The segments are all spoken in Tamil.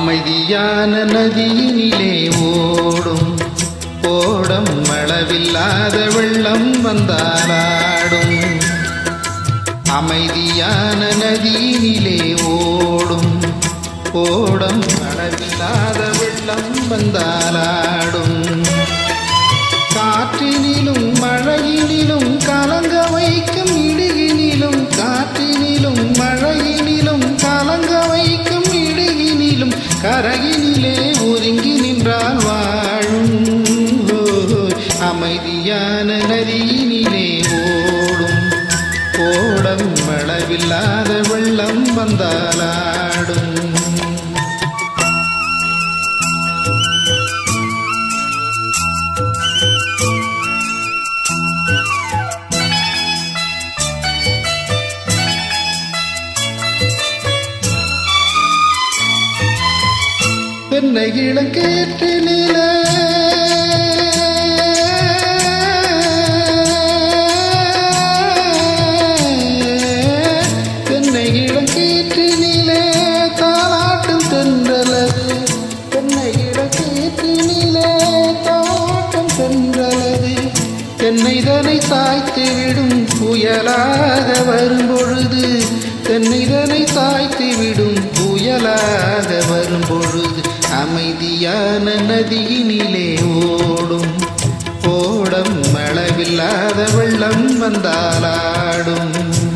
அமைதியான நதியினிலே ஓடும் ஓடம் அளவில்லாத வெள்ளம் வந்தாலாடும் அமைதியான நதியினிலே ஓடும் ஓடம் அளவில்லாத வெள்ளம் வந்தாலாடும் காற்றினிலும் மழையினிலும் கலங்க வைக்கும் இடுகினிலும் காற்றினிலும் மழையினிலும் கலங்க வைக்கும் இடுகினிலும் கரையினிலே ஒதுங்கி நின்றால் வாழும் ஓ, அமைதியான நதியினிலே ஓடும் ஓடம் அளவில்லாத வெள்ளம் வந்தாலாடும் தென்னை இளங்கேற்றினில தென்னை இளங்கேற்றினிலே தாளாட்டும் தென்றலது தென்னை இளங்கேற்றினிலே தாளாட்டும் தென்றலது தென்னைதனை தாய்த்து விடும் புயலாக வரும்பொழுது தென்னைதனை தாய்த்து விடும் புயலாக வரும்பொழுது அமைதியான நதியினிலே ஓடும் ஓடம் அளவில்லாத வெள்ளம் வந்தாலாடும்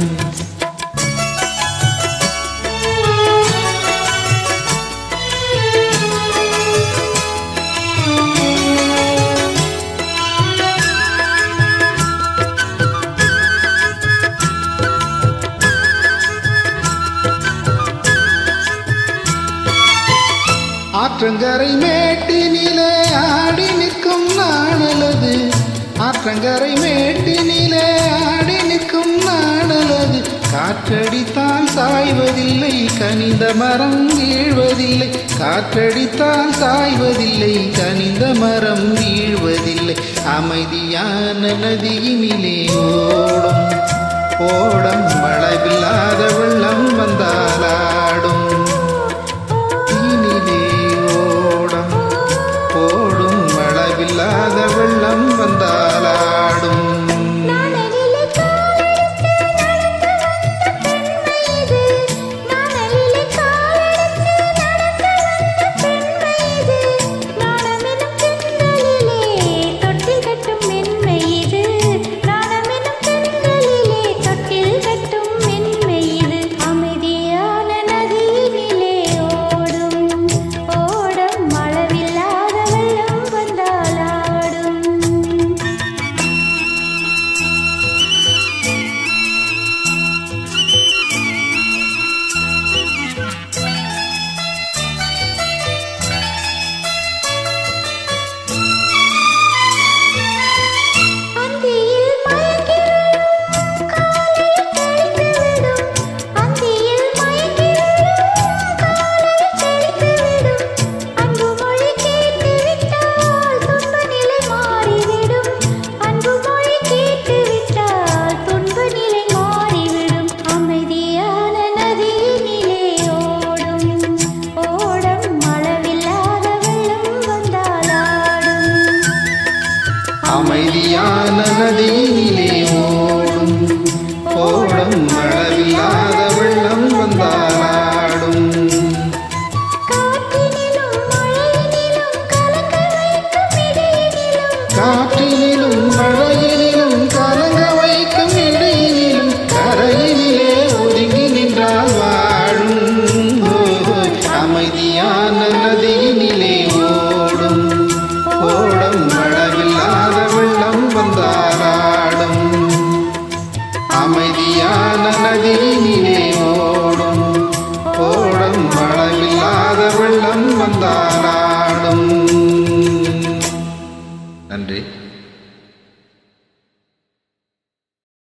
ஆற்றங்கரை மேட்டினிலே ஆடி நிற்கும் நாணலது ஆற்றங்கரை மேட்டினிலே ஆடி நிற்கும் நாணலது காற்றடித்தால் சாய்வதில்லை கனிந்த மரம் வீழ்வதில்லை காற்றடித்தால் சாய்வதில்லை கனிந்த மரம் வீழ்வதில்லை அமைதியான நதியினிலே ஓடும் ஓடம் அளவில்லாத வெள்ளம் வந்தாலாடும் தீனிலே ஓடம் ஓடும் அளவில்லாத வெள்ளம் வந்தாலாடும் நாணலிலே காலெடுத்து நடந்து வந்த பெண்மை இது நாணலிலே காலெடுத்து நடந்து வந்த பெண்மை இது நாணமெனும் தென்றலிலே தொட்டில் கட்டும் மென்மை இது நாணமெனும் தென்றலிலே தொட்டில் கட்டும் மென்மை இது அமைதியான நதியினிலே ஓடும் ஓடம் அளவில்லாத வெள்ளம் வந்தாலாடும் அந்தியில் மயங்கிவிடும் காலையில் தெளித்துவிடும் அந்தியில் மயங்கிவிடும் காலையில் தெளித்துவிடும் அன்பு மொழி கேட்டுவிட்டால் துன்ப நிலை மாறிவிடும் அன்பு மொழி கேட்டுவிட்டால் துன்ப நிலை மாறிவிடும் அமைதியான நதியினிலே ஓடும் ஓடம் அளவில்லாத வெள்ளம் வந்தாலாடும் அமைதியான நதியினிலே ஓடும் ஓடம் அளவில்லாத வெள்ளம் வந்தாலாடும் காற்றினிலும் மழையினிலும் கலங்க வைக்கும் இடையினிலும் காற்றினிலும் மழை